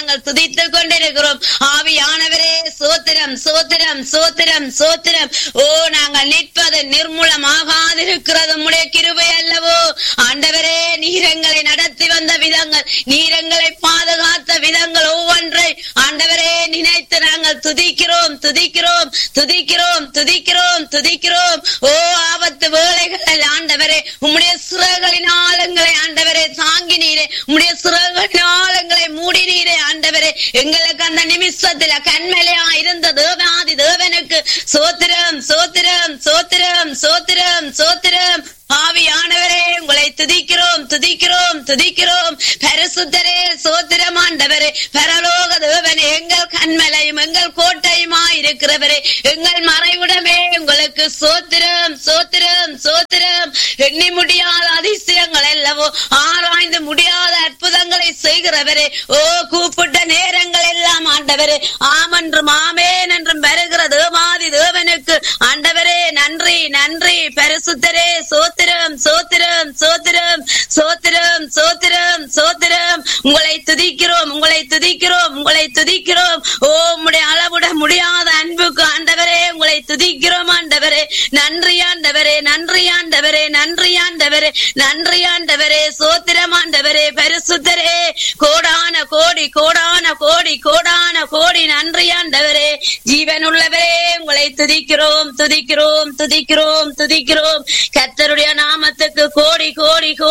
நாங்கள் துதித்துக் கொண்டிருக்கிறோம் ஆவியானவரே சோத்திரம் சோத்திரம் சோத்திரம் சோத்திரம் ஓ நாங்கள் நிற்பது நிர்மூலமாகாதிருக்கிறது உம்முடைய கிருபை அல்லவோ ஆண்டவரே நீரங்களை நடத்தி வந்த விதங்கள் நீரங்களை பாதுகாத்த விதங்கள் ஒவ்வொன்றை ஆண்டவரே நினைத்து நாங்கள் துதிக்கிறோம் துதிக்கிறோம் துதிக்கிறோம் துதிக்கிறோம் துதிக்கிறோம் ஓ ஆபத்து வேலைகள் ஆண்டவரே உம்முடைய சிறகுகளின் ஆழங்களை ஆண்டவரே தாங்கினீரே உம்முடைய சிறகுகளின் ஆழங்களை மூடினீரே ஆண்டவரே எங்களுக்கு அந்த நிமிஷத்துல கண்மலையா இருந்த தேவாதி தேவனுக்கு சோத்திரம் சோத்திரம் சோத்திரம் சோத்திரம் சோத்திரம் ஆவியானவரே உங்களை துதிக்கிறோம் துதிக்கிறோம் துதிக்கிறோம் பரிசுத்தரே சோத்திரம் ஆண்டவரே பரலோக தேவனே எங்கள் கண்மலையும் எங்கள் கோட்டையுமா இருக்கிறவரே எங்கள் மறைவிடமே உங்களுக்கு சோத்திரம் சோத்திரம் சோத்திரம் எண்ணி முடியாத அதிசயங்கள் அல்லவோ ஆராய்ந்து முடியாத அற்புதங்களை செய்கிறவரே ஓ கூப்பிட்ட நேரங்கள் எல்லாம் ஆண்டவரே ஆமென்றும் ஆமேன் என்றும் வருகிற தேவாதி தேவனுக்கு ஆண்டவரே நன்றி நன்றி பரிசுத்தரே சோத்திரம் சோத்திரம் சோத்திரம் சோத்திரம் சோத்திரம் சோத்திரம் உங்களை துதிக்கிறோம் உங்களை துதிக்கிறோம் உங்களை துதிக்கிறோம் ஓ உம்முடைய அளவிட முடியாத அன்புக்கு ஆண்டவரே உங்களை துதிக்கிறோம் ஆண்டவரே நன்றி ஆண்டவரே நன்றி ஆண்டவரே நன்றி ஆண்டவரே நன்றி ஆண்டவரே சோத்திரம் ஆண்டவரே பரிசுத்தரே கோடான கோடி கோடான கோடி கோடான கோடி நன்றி ஆண்டவரே ஜீவன் உள்ளவரே உங்களை துதிக்கிறோம் துதிக்கிறோம் துதிக்கிறோம் துதிக்கிறோம் கர்த்தருடைய நாமத்துக்கு கோடி கோடி கோடி